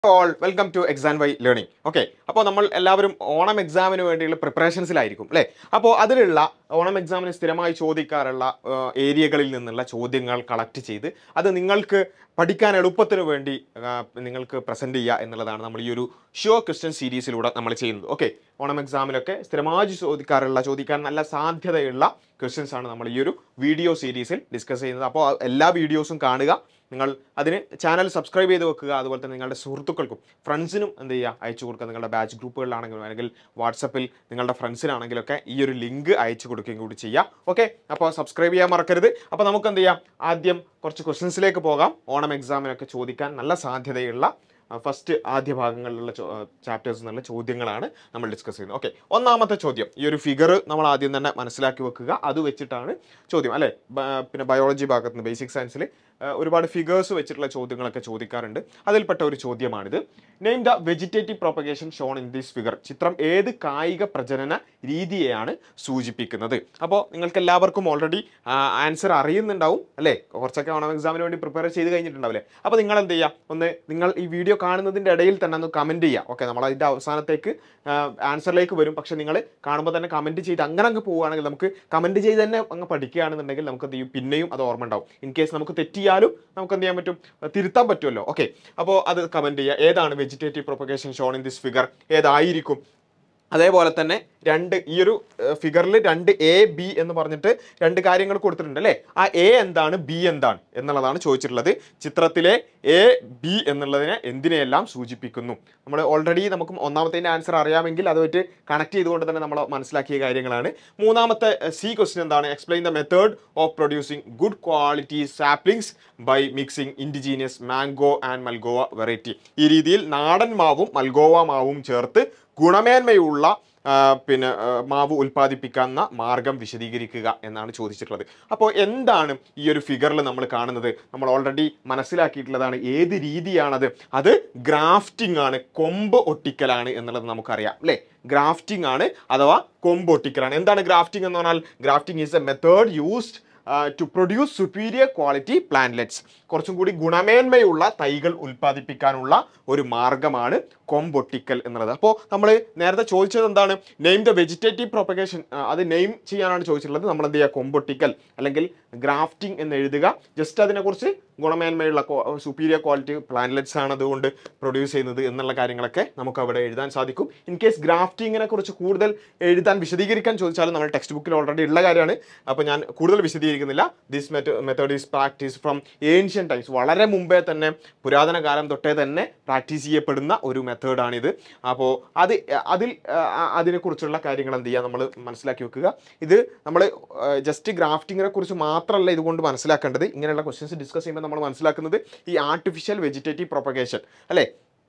all welcome to exam Y learning okay അപ്പോൾ നമ്മൾ എല്ലാവരും ഓണം എക്സാമിന് വേണ്ടിയുള്ള പ്രിപ്പറേഷൻസിലായിരിക്കും അല്ലേ അപ്പോൾ അതിലുള്ള ഓണം എക്സാമിന് സ്ഥിരമായി ചോദിക്കാറുള്ള ആ, ഏരിയകളിൽ നിന്നുള്ള ചോദ്യങ്ങൾ കളക്ട് ചെയ്ത് അത് നിങ്ങൾക്ക് പഠിക്കാൻ എളുപ്പത്തിന് വേണ്ടി ആ, നിങ്ങൾക്ക് പ്രസൻറ്റ് ചെയ്യുക എന്നുള്ളതാണ് നമ്മൾ ഈ ഒരു ഷോ ക്വസ്റ്റ്യൻ സീരീസിലൂടെ നമ്മൾ ചെയ്യുന്നത് ഓക്കെ ഓണം എക്സാമിലൊക്കെ സ്ഥിരമായി ചോദിക്കാറുള്ള ചോദിക്കാൻ നല്ല സാധ്യതയുള്ള ക്വസ്റ്റ്യൻസ് ആണ് നമ്മൾ ഈ ഒരു വീഡിയോ സീരീസിൽ ഡിസ്കസ് ചെയ്യുന്നത് അപ്പോൾ എല്ലാ വീഡിയോസും കാണുക നിങ്ങൾ അതിന് ചാനൽ സബ്സ്ക്രൈബ് ചെയ്ത് വെക്കുക അതുപോലെ തന്നെ നിങ്ങളുടെ സുഹൃത്തുക്കൾക്കും ഫ്രണ്ട്സിനും എന്ത് ചെയ്യുക അയച്ചു കൊടുക്കുക നിങ്ങളുടെ ബാച്ച് ഗ്രൂപ്പുകളിലാണെങ്കിലും അല്ലെങ്കിൽ വാട്സപ്പിൽ നിങ്ങളുടെ ഫ്രണ്ട്സിനാണെങ്കിലൊക്കെ ഈ ഒരു ലിങ്ക് അയച്ചു കൊടുക്കുകയും കൂടി ചെയ്യാം ഓക്കെ അപ്പോൾ സബ്സ്ക്രൈബ് ചെയ്യാൻ മറക്കരുത് അപ്പോൾ നമുക്ക് എന്ത് ചെയ്യാം ആദ്യം കുറച്ച് ക്വസ്റ്റ്യൻസിലേക്ക് പോകാം ഓണം എക്സാമിനൊക്കെ ചോദിക്കാൻ നല്ല സാധ്യതയുള്ള ഫസ്റ്റ് ആദ്യ ഭാഗങ്ങളിലുള്ള ചാപ്റ്റേഴ്സ് എന്നുള്ള ചോദ്യങ്ങളാണ് നമ്മൾ ഡിസ്കസ് ചെയ്യുന്നത് ഓക്കെ ഒന്നാമത്തെ ചോദ്യം ഈ ഒരു ഫിഗർ നമ്മൾ ആദ്യം തന്നെ മനസ്സിലാക്കി വെക്കുക അത് വെച്ചിട്ടാണ് ചോദ്യം അല്ലേ ബ- പിന്നെ ബയോളജി ഭാഗത്ത് നിന്ന് ബേസിക് സയൻസിൽ ഒരുപാട് ഫിഗേഴ്സ് വെച്ചിട്ടുള്ള ചോദ്യങ്ങളൊക്കെ ചോദിക്കാറുണ്ട് അതിൽപ്പെട്ട ഒരു ചോദ്യമാണിത് name the vegetative propagation shown in this figure ചിത്രം ഏത് കായിക പ്രജനന രീതിയെയാണ് സൂചിപ്പിക്കുന്നത് അപ്പോൾ നിങ്ങൾക്ക് എല്ലാവർക്കും ഓൾറെഡി ആൻസർ അറിയുന്നുണ്ടാവും അല്ലേ കുറച്ചൊക്കെ ഓണം എക്സാമിന് വേണ്ടി പ്രിപ്പയർ ചെയ്ത് കഴിഞ്ഞിട്ടുണ്ടാവില്ലേ അപ്പോൾ നിങ്ങൾ എന്ത് ചെയ്യുക ഒന്ന് നിങ്ങൾ ഈ വീഡിയോ കാണുന്നതിൻ്റെ ഇടയിൽ തന്നെ ഒന്ന് കമൻറ്റ് ചെയ്യുക ഓക്കെ നമ്മൾ അതിൻ്റെ അവസാനത്തേക്ക് ആൻസറിലേക്ക് വരും പക്ഷേ നിങ്ങൾ കാണുമ്പോൾ തന്നെ കമൻറ്റ് ചെയ്ത് അങ്ങനെ അങ്ങ് പോവുകയാണെങ്കിൽ നമുക്ക് കമൻറ്റ് ചെയ്ത് തന്നെ അങ്ങ് പഠിക്കുകയാണെന്നുണ്ടെങ്കിൽ നമുക്ക് എന്ത് ചെയ്യും പിന്നെയും അത് ഓർമ്മ ഉണ്ടാവും ഇൻ കേസ് നമുക്ക് തെറ്റിയാലും നമുക്ക് എന്ത് ചെയ്യാൻ പറ്റും തിരുത്താൻ പറ്റുമല്ലോ ഓക്കെ അപ്പോൾ അത് കമൻറ്റ് ചെയ്യുക ഏതാണ് vegetative propagation shown in this figure ഏതായിരിക്കും അതേപോലെ തന്നെ രണ്ട് ഈ ഒരു ഫിഗറിൽ രണ്ട് എ ബി എന്ന് പറഞ്ഞിട്ട് രണ്ട് കാര്യങ്ങൾ കൊടുത്തിട്ടുണ്ട് അല്ലേ ആ എ എന്താണ് ബി എന്താണ് എന്നുള്ളതാണ് ചോദിച്ചിട്ടുള്ളത് ചിത്രത്തിലെ എ ബി എന്നുള്ളതിനെ എന്തിനെയെല്ലാം സൂചിപ്പിക്കുന്നു നമ്മൾ ഓൾറെഡി നമുക്ക് ഒന്നാമത്തെ ആൻസർ അറിയാമെങ്കിൽ അതുമായിട്ട് കണക്ട് ചെയ്തുകൊണ്ട് തന്നെ നമ്മൾ മനസ്സിലാക്കിയ കാര്യങ്ങളാണ് മൂന്നാമത്തെ സി ക്വസ്റ്റ്യൻ എന്താണ് explain the method of producing good quality saplings by mixing indigenous mango and Malgova variety ഈ രീതിയിൽ നാടൻ മാവും മൽഗോവ മാവും ചേർത്ത് ഗുണമേന്മയുള്ള ആ, പിന്നെ ആ, മാവ് ഉൽപ്പാദിപ്പിക്കാവുന്ന മാർഗം വിശദീകരിക്കുക എന്നാണ് ചോദിച്ചിട്ടുള്ളത് അപ്പോൾ എന്താണ് ഈ ഒരു ഫിഗറിൽ നമ്മൾ കാണുന്നത് നമ്മൾ ഓൾറെഡി മനസ്സിലാക്കിയിട്ടുള്ളതാണ് ഏത് രീതിയാണത് അത് ഗ്രാഫ്റ്റിംഗ് ആണ് കൊമ്പ് ഒട്ടിക്കലാണ് എന്നുള്ളത് നമുക്കറിയാം അല്ലേ ഗ്രാഫ്റ്റിംഗ് ആണ് അഥവാ കൊമ്പ് ഒട്ടിക്കലാണ് എന്താണ് ഗ്രാഫ്റ്റിംഗ് എന്ന് പറഞ്ഞാൽ grafting is a method used to produce superior quality plantlets കുറച്ചും കൂടി ഗുണമേന്മയുള്ള തൈകൾ ഉൽപ്പാദിപ്പിക്കാനുള്ള ഒരു മാർഗമാണ് കൊമ്പൊട്ടിക്കൽ എന്നുള്ളത് അപ്പോൾ നമ്മൾ നേരത്തെ ചോദിച്ചത് എന്താണ് നെയിം ദ വെജിറ്റേറ്റീവ് പ്രൊപ്പഗേഷൻ അത് നെയിം ചെയ്യാനാണ് ചോദിച്ചിട്ടുള്ളത് നമ്മൾ എന്ത് ചെയ്യുക കൊമ്പൊട്ടിക്കൽ അല്ലെങ്കിൽ ഗ്രാഫ്റ്റിംഗ് എന്ന് എഴുതുക ജസ്റ്റ് അതിനെക്കുറിച്ച് ഗുണമേന്മയുള്ള സുപ്പീരിയർ ക്വാളിറ്റി പ്ലാന്റ്ലെറ്റ്സ് ആണ് അതുകൊണ്ട് പ്രൊഡ്യൂസ് ചെയ്യുന്നത് എന്നുള്ള കാര്യങ്ങളൊക്കെ നമുക്ക് അവിടെ എഴുതാൻ സാധിക്കും ഇൻ കേസ് ഗ്രാഫ്റ്റിങ്ങിനെ കുറിച്ച് കൂടുതൽ എഴുതാൻ വിശദീകരിക്കാൻ ചോദിച്ചാലും നമ്മൾ ടെക്സ്റ്റ് ബുക്കിൽ ഓൾറെഡി ഉള്ള കാര്യമാണ് അപ്പോൾ ഞാൻ കൂടുതൽ വിശദീകരിക്കുന്നില്ല this method is practice from ancient times വളരെ മുമ്പേ തന്നെ പുരാതന കാലം തൊട്ടേ തന്നെ പ്രാക്ടീസ് ചെയ്യപ്പെടുന്ന ഒരു മെത്തേഡാണിത് അപ്പോൾ അത് അതിൽ ആ, അതിനെക്കുറിച്ചുള്ള കാര്യങ്ങൾ എന്ത് ചെയ്യുക നമ്മൾ മനസ്സിലാക്കി വെക്കുക ഇത് നമ്മൾ ജസ്റ്റ് ഗ്രാഫ്റ്റിങ്ങിനെ കുറിച്ച് മാത്രമല്ല ഇതുകൊണ്ട് മനസ്സിലാക്കേണ്ടത് ഇങ്ങനെയുള്ള ക്വസ്റ്റ്യൻസ് ഡിസ്കസ് ചെയ്യുമ്പോൾ നമ്മൾ മനസ്സിലാക്കുന്നത് ഈ ആർട്ടിഫിഷ്യൽ വെജിറ്റേറ്റീവ് പ്രൊപ്പഗേഷൻ അല്ലേ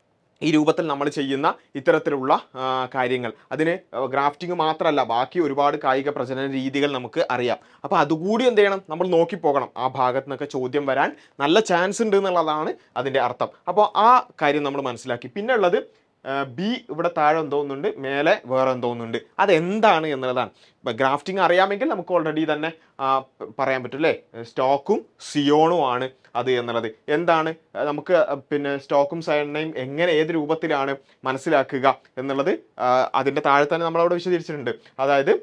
ഈ രൂപത്തിൽ നമ്മൾ ചെയ്യുന്ന ഇത്തരത്തിലുള്ള ആ, കാര്യങ്ങൾ അതിന് ഗ്രാഫ്റ്റിംഗ് മാത്രമല്ല ബാക്കി ഒരുപാട് കായിക പ്രജനന രീതികൾ നമുക്ക് അറിയാം അപ്പോൾ അതുകൂടി എന്ത് ചെയ്യണം നമ്മൾ നോക്കി പോകണം ആ ഭാഗത്ത് നിന്നൊക്കെ ചോദ്യം വരാൻ നല്ല ചാൻസ് ഉണ്ട് എന്നുള്ളതാണ് അതിൻ്റെ അർത്ഥം അപ്പോൾ ആ കാര്യം നമ്മൾ മനസ്സിലാക്കി പിന്നെ ഉള്ളത് ബി ഇവിടെ താഴെ എന്തോന്നുണ്ട് മേലെ വേറെ എന്തോന്നുണ്ട് അതെന്താണ് എന്നുള്ളതാണ് ഇപ്പം ഗ്രാഫ്റ്റിംഗ് അറിയാമെങ്കിൽ നമുക്ക് ഓൾറെഡി തന്നെ ആ, പ- പറയാൻ പറ്റും അല്ലേ സ്റ്റോക്കും സിയോണും ആണ് അത് എന്നുള്ളത് എന്താണ് ആ, നമുക്ക് ആ, പിന്നെ സ്റ്റോക്കും സയണയും എങ്ങനെ ഏത് രൂപത്തിലാണ് മനസ്സിലാക്കുക എന്നുള്ളത് ആ, അതിൻ്റെ താഴെ തന്നെ നമ്മളവിടെ വിശദീകരിച്ചിട്ടുണ്ട് അതായത്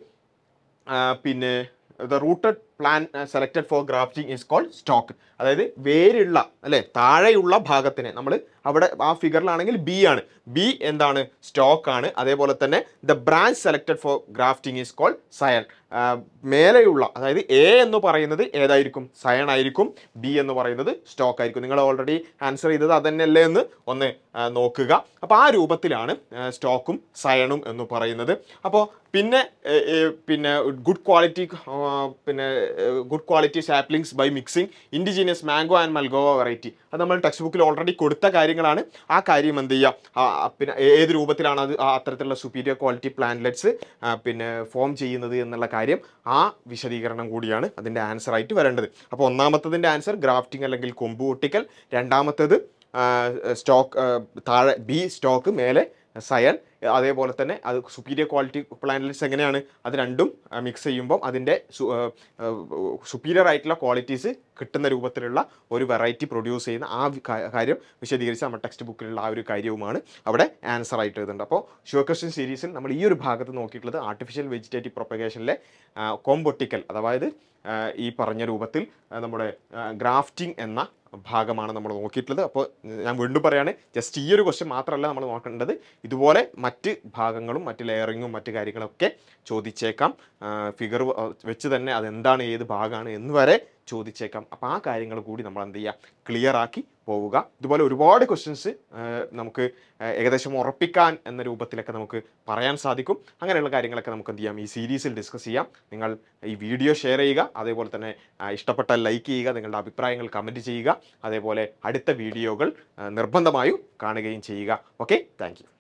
ആ, പിന്നെ the rooted plan selected for grafting is called stock അതായത് വേരുള്ള അല്ലെ താഴെയുള്ള ഭാഗത്തിന് നമ്മൾ അവിടെ ആ ഫിഗറിലാണെങ്കിൽ ബി ആണ് ബി എന്താണ് സ്റ്റോക്ക് ആണ് അതേപോലെ തന്നെ the branch selected for grafting is called scion മേലെയുള്ള അതായത് എ എന്ന് പറയുന്നത് ഏതായിരിക്കും സയൺ ആയിരിക്കും ബി എന്ന് പറയുന്നത് സ്റ്റോക്ക് ആയിരിക്കും നിങ്ങൾ ഓൾറെഡി ആൻസർ ചെയ്തത് അതന്നെയല്ലേ എന്ന് ഒന്ന് ആ, നോക്കുക അപ്പോൾ ആ രൂപത്തിലാണ് ആ, സ്റ്റോക്കും സയണും എന്ന് പറയുന്നത് അപ്പോൾ പിന്നെ ഏ, ഏ, പിന്നെ ഗുഡ് ക്വാളിറ്റി പിന്നെ good quality saplings by mixing indigenous mango and Malgova variety അത് നമ്മൾ ടെക്സ്റ്റ് ബുക്കിൽ ഓൾറെഡി കൊടുത്ത കാര്യങ്ങളാണ് ആ കാര്യം എന്ത് ചെയ്യുക ആ, ആ, പിന്നെ ഏത് രൂപത്തിലാണ് അത് ആ അത്തരത്തിലുള്ള സുപ്പീരിയർ ക്വാളിറ്റി പ്ലാന്റ്ലെറ്റ്സ് പിന്നെ ഫോം ചെയ്യുന്നത് എന്നുള്ള കാര്യം ആ വിശദീകരണം കൂടിയാണ് അതിൻ്റെ ആൻസർ ആയിട്ട് വരേണ്ടത് അപ്പോൾ ഒന്നാമത്തതിൻ്റെ ആൻസർ ഗ്രാഫ്റ്റിംഗ് അല്ലെങ്കിൽ കൊമ്പ് ഒട്ടിക്കൽ രണ്ടാമത്തേത് സ്റ്റോക്ക് താഴെ ബി സ്റ്റോക്ക് മേലെ സയൻ അതേപോലെ തന്നെ അത് സുപ്പീരിയർ ക്വാളിറ്റി പ്ലാനറ്റ്സ് എങ്ങനെയാണ് അത് രണ്ടും മിക്സ് ചെയ്യുമ്പോൾ അതിൻ്റെ സുപ്പീരിയർ ആയിട്ടുള്ള ക്വാളിറ്റീസ് കിട്ടുന്ന രൂപത്തിലുള്ള ഒരു വെറൈറ്റി പ്രൊഡ്യൂസ് ചെയ്യുന്ന ആ വി- കാ- കാര്യം വിശദീകരിച്ച് നമ്മുടെ ടെക്സ്റ്റ് ബുക്കിലുള്ള ആ ഒരു കാര്യവുമാണ് അവിടെ ആൻസർ ആയിട്ട് എഴുതുന്നുണ്ട് അപ്പോൾ ഷുവർ ക്വസ്റ്റ്യൻ സീരീസിൽ നമ്മൾ ഈ ഒരു ഭാഗത്ത് നോക്കിയിട്ടുള്ളത് ആർട്ടിഫിഷ്യൽ വെജിറ്റേറ്റീവ് പ്രൊപ്പഗേഷനിലെ കോംബൊട്ടിക്കൽ അതായത് ആ, ഈ പറഞ്ഞ രൂപത്തിൽ ആ, നമ്മുടെ ഗ്രാഫ്റ്റിംഗ് എന്ന ഭാഗമാണ് നമ്മൾ നോക്കിയിട്ടുള്ളത് അപ്പോൾ ഞാൻ വീണ്ടും പറയാണ് ജസ്റ്റ് ഈ ഒരു ക്വസ്റ്റ്യൻ മാത്രമല്ല നമ്മൾ നോക്കേണ്ടത് ഇതുപോലെ മറ്റ് ഭാഗങ്ങളും മറ്റ് ലെയറിങ്ങും മറ്റ് കാര്യങ്ങളൊക്കെ ചോദിച്ചേക്കാം ഫിഗർ വെച്ച് തന്നെ അതെന്താണ് ഏത് ഭാഗമാണ് എന്ന് വരെ ചോദിച്ചേക്കാം അപ്പോൾ ആ കാര്യങ്ങൾ കൂടി നമ്മൾ എന്ത് ചെയ്യുക ക്ലിയർ ആക്കി പോവുക ഇതുപോലെ ഒരുപാട് ക്വസ്റ്റ്യൻസ് നമുക്ക് ആ, ഏകദേശം ഉറപ്പിക്കാൻ എന്ന രൂപത്തിലൊക്കെ നമുക്ക് പറയാൻ സാധിക്കും അങ്ങനെയുള്ള കാര്യങ്ങളൊക്കെ നമുക്ക് എന്ത് ചെയ്യാം ഈ സീരീസിൽ ഡിസ്കസ് ചെയ്യാം നിങ്ങൾ ഈ വീഡിയോ ഷെയർ ചെയ്യുക അതേപോലെ തന്നെ ആ, ഇഷ്ടപ്പെട്ടാൽ ലൈക്ക് ചെയ്യുക നിങ്ങളുടെ അഭിപ്രായങ്ങൾ കമൻറ്റ് ചെയ്യുക അതേപോലെ അടുത്ത വീഡിയോകൾ ആ, നിർബന്ധമായും കാണുകയും ചെയ്യുക ഓക്കെ താങ്ക്